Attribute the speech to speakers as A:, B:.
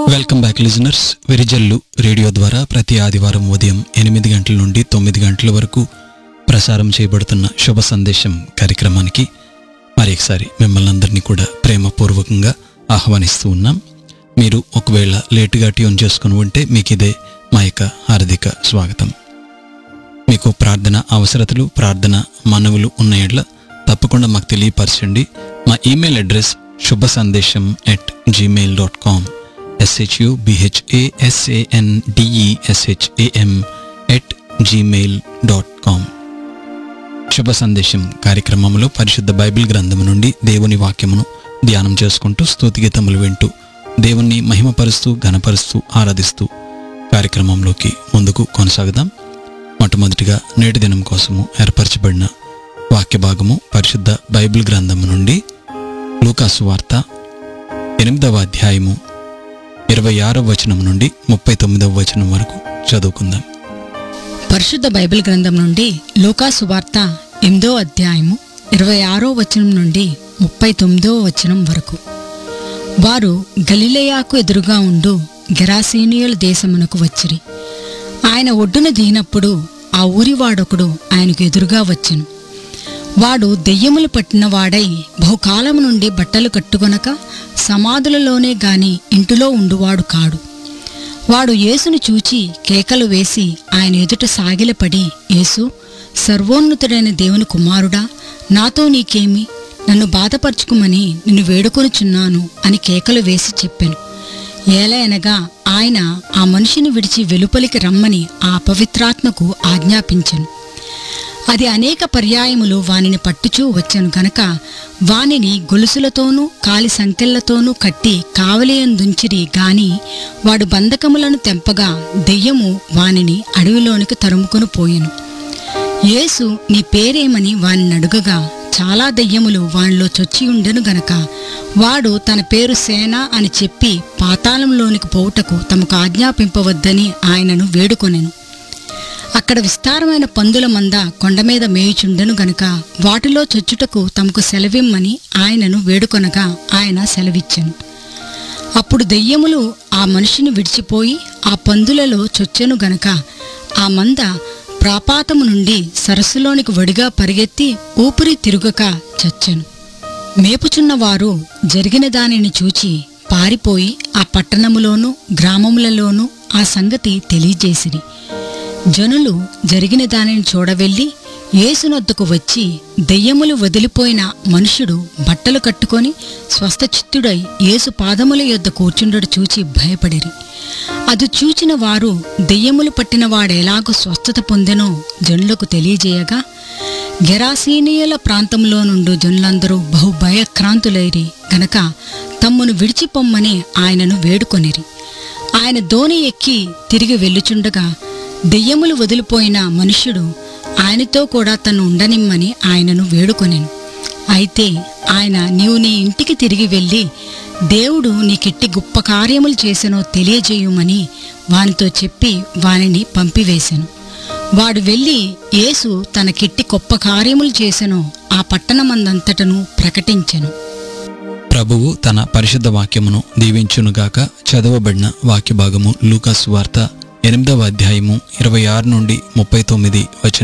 A: welcome back listeners వెరిజల్లు radio ద్వారా ప్రతి ఆదివారం ఉదయం ఎనిమిది గంటల నుండి తొమ్మిది గంటల వరకు ప్రసారం చేయబడుతున్న శుభ సందేశం కార్యక్రమానికి మరి ఒకసారి మిమ్మల్ని అందరినీ కూడా ప్రేమపూర్వకంగా ఆహ్వానిస్తూ ఉన్నాం మీరు ఒకవేళ లేటుగా ట్యూన్ చేసుకుని ఉంటే మీకు ఇదే మా యొక్క హార్దిక స్వాగతం మీకు ప్రార్థన అవసరతలు ప్రార్థన మనవులు ఉన్న ఎడ్ల తప్పకుండా మాకు తెలియపరచండి మా email address Shubha Sandesham at Gmail dot com SHU BHASAN DESHAM at Gmail dot com Shubha Sandesham కార్యక్రమంలో పరిశుద్ధ బైబిల్ గ్రంథము నుండి దేవుని వాక్యమును ధ్యానం చేసుకుంటూ స్తుతిగీతములు వింటూ దేవుణ్ణి మహిమపరుస్తూ ఘనపరుస్తూ ఆరాధిస్తూ కార్యక్రమంలోకి ముందుకు కొనసాగుదాం మొట్టమొదటిగా నేటి దినం కోసము ఏర్పరచబడిన వాక్య భాగము పరిశుద్ధ బైబిల్ గ్రంథము నుండి లూకాసు వార్త ఎనిమిదవ అధ్యాయము ఇరవై ఆరవ వచనం నుండి ముప్పై తొమ్మిదవ వచనం వరకు చదువుకుందాం
B: పరిశుద్ధ బైబిల్ గ్రంథం నుండి లూకా సువార్త ఎనిమిదో అధ్యాయము ఇరవై ఆరో వచనం నుండి ముప్పై తొమ్మిదో వచనం వరకు వారు గలిలయాకు ఎదురుగా ఉండు గెరాసీనియుల దేశమునకు వచ్చిరి ఆయన ఒడ్డున దిగినప్పుడు ఆ ఊరివాడొకడు ఆయనకు ఎదురుగా వచ్చెను వాడు దెయ్యములు పట్టిన వాడై బహుకాలం నుండి బట్టలు కట్టుకొనక సమాధులలోనే గాని ఇంటిలో ఉండువాడు కాడు వాడు యేసును చూచి కేకలు వేసి ఆయన ఎదుట సాగిలపడి యేసు సర్వోన్నతుడైన దేవుని కుమారుడా నాతో నీకేమి నన్ను బాధపరచుకుమని నిన్ను వేడుకొనుచున్నాను అని కేకలు వేసి చెప్పాను ఏలయనగా ఆయన ఆ మనిషిని విడిచి వెలుపలికి రమ్మని ఆ పవిత్రాత్మకు ఆజ్ఞాపించెను అది అనేక పర్యాయములు వానిని పట్టుచూ వచ్చెను గనక వానిని గొలుసులతోనూ కాలి సంకెళ్లతోనూ కట్టి కావలియందుంచిరి గాని వాడు బంధకములను తెంపగా దెయ్యము వానిని అడవిలోనికి తరుముకొని పోయెను యేసు నీ పేరేమని వానిని అడుగగా చాలా దెయ్యములు వానిలో చొచ్చి ఉండెను గనక వాడు తన పేరు సేన అని చెప్పి పాతాళంలోనికి పోవుటకు తమకు ఆజ్ఞాపింపవద్దని ఆయనను వేడుకొనెను అక్కడ విస్తారమైన పందుల మంద కొండ మీద మేయుచుండెను గనుక వాటిలో చొచ్చుటకు తమకు సెలవిమ్మని ఆయనను వేడుకొనగా ఆయన సెలవిచ్చెను అప్పుడు దెయ్యములు ఆ మనిషిని విడిచిపోయి ఆ పందులలో చొచ్చెను గనక ఆ మంద ప్రాపాతము నుండి సరస్సులోనికి వడిగా పరిగెత్తి ఊపిరి తిరుగక చచ్చెను మేపుచున్న వారు జరిగిన దానిని చూచి పారిపోయి ఆ పట్టణములోనూ గ్రామములలోనూ ఆ సంగతి తెలియజేసిరి జనులు జరిగిన దానిని చూడవెళ్ళి యేసునొద్దకు వచ్చి దెయ్యములు వదిలిపోయిన మనుషుడు బట్టలు కట్టుకొని స్వస్థచిత్తుడై యేసు పాదముల యొద్ద కూర్చుండడు చూచి భయపడిరి అది చూచిన వారు దెయ్యములు పట్టిన వాడెలాగో స్వస్థత పొందెనో జనులకు తెలియజేయగా గెరాసీనియల ప్రాంతంలో నుండి జనులందరూ బహు భయక్రాంతులైరి గనక తమ్మును విడిచిపొమ్మని ఆయనను వేడుకొనిరి ఆయన దోణి ఎక్కి తిరిగి వెళ్ళుచుండగా దెయ్యములు వదిలిపోయిన మనుష్యుడు ఆయనతో కూడా తను ఉండనిమ్మని ఆయనను వేడుకొనెను అయితే ఆయన నీవు నీ ఇంటికి తిరిగి వెళ్ళి దేవుడు నీకెట్టి గొప్ప కార్యములు చేసెనో తెలియజేయుమని వానితో చెప్పి వానిని పంపివేశెను వాడు వెళ్ళి యేసు తనకెట్టి గొప్ప కార్యములు చేసెనో ఆ పట్టణమందంతటను ప్రకటించెను
A: ప్రభువు తన పరిశుద్ధ వాక్యమును దీవించునుగాక చదవబడిన వాక్య భాగము లూకాసు వార్త ఎనిమిదవ అధ్యాయము ఇరవై ఆరు నుండి ముప్పై తొమ్మిది వచనం